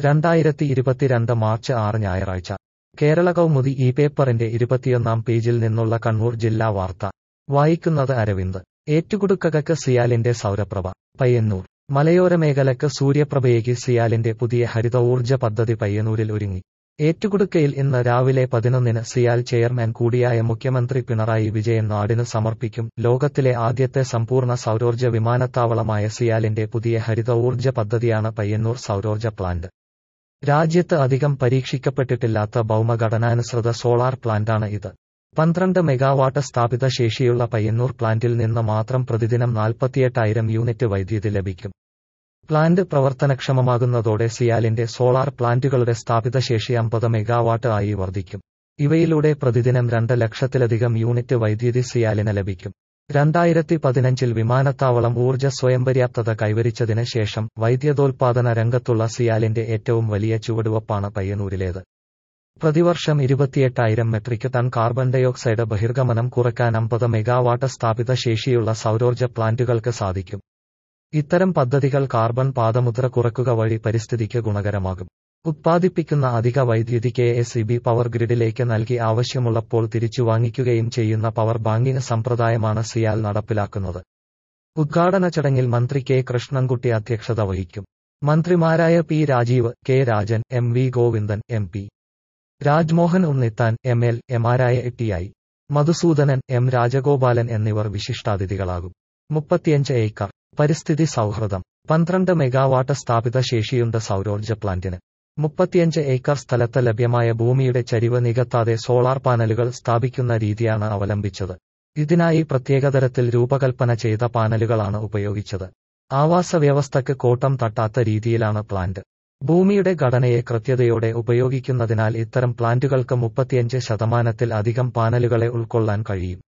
രണ്ടായിരത്തി ഇരുപത്തിരണ്ട് മാർച്ച് ആറ് ഞായറാഴ്ച കേരള കൗമുദി ഈ പേപ്പറിന്റെ ഇരുപത്തിയൊന്നാം പേജിൽ നിന്നുള്ള കണ്ണൂർ ജില്ലാ വാർത്ത വായിക്കുന്നത് അരവിന്ദ് ഏറ്റുകുടുക്കകക്ക് സിയാലിന്റെ സൗരപ്രഭ പയ്യന്നൂർ മലയോര മേഖലക്ക് സൂര്യപ്രഭയേക്ക് സിയാലിന്റെ പുതിയ ഹരിത ഊർജ്ജ പദ്ധതി പയ്യന്നൂരിൽ ഒരുങ്ങി ഏറ്റുകുടുക്കയിൽ ഇന്ന് രാവിലെ പതിനൊന്നിന് സിയാൽ ചെയർമാൻ കൂടിയായ മുഖ്യമന്ത്രി പിണറായി വിജയൻ നാടിന് സമർപ്പിക്കും ലോകത്തിലെ ആദ്യത്തെ സമ്പൂർണ്ണ സൗരോർജ്ജ വിമാനത്താവളമായ സിയാലിന്റെ പുതിയ ഹരിത ഊർജ്ജ പദ്ധതിയാണ് പയ്യന്നൂർ സൗരോർജ്ജ പ്ലാന്റ് രാജ്യത്ത് അധികം പരീക്ഷിക്കപ്പെട്ടിട്ടില്ലാത്ത ഭൗമഘടനാനുസൃത സോളാർ പ്ലാന്റാണ് ഇത് പന്ത്രണ്ട് മെഗാവാട്ട് സ്ഥാപിത ശേഷിയുള്ള പയ്യന്നൂർ പ്ലാന്റിൽ നിന്ന് മാത്രം പ്രതിദിനം നാൽപ്പത്തിയെട്ടായിരം യൂണിറ്റ് വൈദ്യുതി ലഭിക്കും പ്ലാന്റ് പ്രവർത്തനക്ഷമമാകുന്നതോടെ സിയാലിന്റെ സോളാർ പ്ലാന്റുകളുടെ സ്ഥാപിത ശേഷി അമ്പത് മെഗാവാട്ട് ആയി വർദ്ധിക്കും ഇവയിലൂടെ പ്രതിദിനം രണ്ട് ലക്ഷത്തിലധികം യൂണിറ്റ് വൈദ്യുതി സിയാലിന് ലഭിക്കും രണ്ടായിരത്തി പതിനഞ്ചിൽ വിമാനത്താവളം ഊർജ്ജ സ്വയംപര്യാപ്തത കൈവരിച്ചതിന് ശേഷം വൈദ്യുതോൽപാദന രംഗത്തുള്ള സിയാലിന്റെ ഏറ്റവും വലിയ ചുവടുവപ്പാണ് പയ്യന്നൂരിലേത് പ്രതിവർഷം ഇരുപത്തിയെട്ടായിരം മെട്രിക് ടൺ കാർബൺ ഡയോക്സൈഡ് ബഹിർഗമനം കുറയ്ക്കാൻ അമ്പത് മെഗാവാട്ട് സ്ഥാപിത ശേഷിയുള്ള സൗരോർജ്ജ പ്ലാന്റുകൾക്ക് സാധിക്കും ഇത്തരം പദ്ധതികൾ കാർബൺ പാദമുദ്ര കുറയ്ക്കുക വഴി പരിസ്ഥിതിക്ക് ഗുണകരമാകും ഉത്പാദിപ്പിക്കുന്ന അധിക വൈദ്യുതി K S E B power ഗ്രിഡിലേക്ക് നൽകി ആവശ്യമുള്ളപ്പോൾ തിരിച്ചു വാങ്ങിക്കുകയും ചെയ്യുന്ന പവർ ബാങ്കിങ് സമ്പ്രദായമാണ് സിയാൽ നടപ്പിലാക്കുന്നത് ഉദ്ഘാടന ചടങ്ങിൽ മന്ത്രി കെ കൃഷ്ണൻകുട്ടി അധ്യക്ഷത വഹിക്കും മന്ത്രിമാരായ P Rajeev K Rajan M V Govindan M P Rajmohan Unnithan M L എമാരായ T I Madhusoodanan M Rajagopalan എന്നിവർ വിശിഷ്ടാതിഥികളാകും മുപ്പത്തിയഞ്ച് ഏക്കർ പരിസ്ഥിതി സൗഹൃദം പന്ത്രണ്ട് മെഗാവാട്ട് സ്ഥാപിത ശേഷിയുണ്ട് സൗരോർജ്ജ പ്ലാന്റിന് മുപ്പത്തിയഞ്ച് ഏക്കർ സ്ഥലത്ത് ലഭ്യമായ ഭൂമിയുടെ ചരിവ് നികത്താതെ സോളാർ പാനലുകൾ സ്ഥാപിക്കുന്ന രീതിയാണ് അവലംബിച്ചത് ഇതിനായി പ്രത്യേകതരത്തിൽ രൂപകൽപ്പന ചെയ്ത പാനലുകളാണ് ഉപയോഗിച്ചത് ആവാസ വ്യവസ്ഥയ്ക്ക് കോട്ടം തട്ടാത്ത രീതിയിലാണ് പ്ലാന്റ് ഭൂമിയുടെ ഘടനയെ കൃത്യതയോടെ ഉപയോഗിക്കുന്നതിനാൽ ഇത്തരം പ്ലാന്റുകൾക്ക് മുപ്പത്തിയഞ്ച് ശതമാനത്തിൽ അധികം പാനലുകളെ ഉൾക്കൊള്ളാൻ കഴിയും